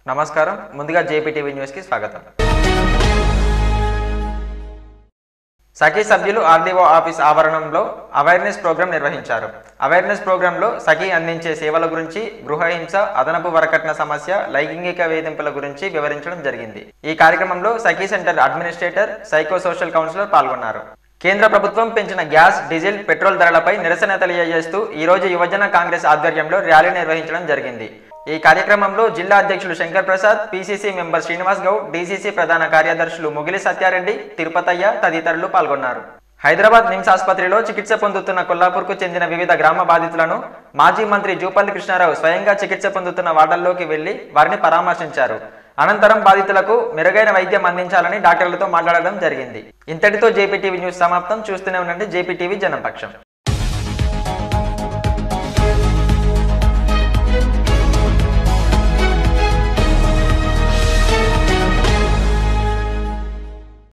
నమస్కారం ముందుగా జేపీటీవీ న్యూస్కి స్వాగతం సఖీ సభ్యులు ఆర్డీఓ ఆఫీస్ ఆవరణంలో అవేర్నెస్ ప్రోగ్రాం నిర్వహించారు అవేర్నెస్ ప్రోగ్రాంలో సఖీ అందించే సేవల గురించి గృహహింస అదనపు వరకట్న సమస్య లైంగిక వేధింపుల గురించి వివరించడం జరిగింది ఈ కార్యక్రమంలో Sakhi centre administrator psychosocial counsellor పాల్గొన్నారు కేంద్ర ప్రభుత్వం పెంచిన గ్యాస్ డీజిల్ పెట్రోల్ ధరలపై నిరసన తెలియజేస్తూ ఈ రోజు యువజన కాంగ్రెస్ ఆధ్వర్యంలో ర్యాలీ నిర్వహించడం జరిగింది ఈ కార్యక్రమంలో జిల్లా అధ్యక్షులు Shankar Prasad PCC member Srinivas Goud DCC ప్రధాన కార్యదర్శులు ముగిలి సత్యారెడ్డి తిరుపతయ్య తదితరులు పాల్గొన్నారు హైదరాబాద్ నిమ్స్ ఆసుపత్రిలో చికిత్స పొందుతున్న కొల్లాపూర్కు చెందిన వివిధ గ్రామ బాధితులను మాజీ మంత్రి జూపల్లి కృష్ణారావు స్వయంగా చికిత్స పొందుతున్న వార్డుల్లోకి వెళ్లి వారిని పరామర్శించారు అనంతరం బాధితులకు మెరుగైన వైద్యం అందించాలని డాక్టర్లతో మాట్లాడడం జరిగింది ఇంతటితో జేపీటీవీ న్యూస్ సమాప్తం చూస్తూనే ఉండండి జేపీటీవీ జనపక్షం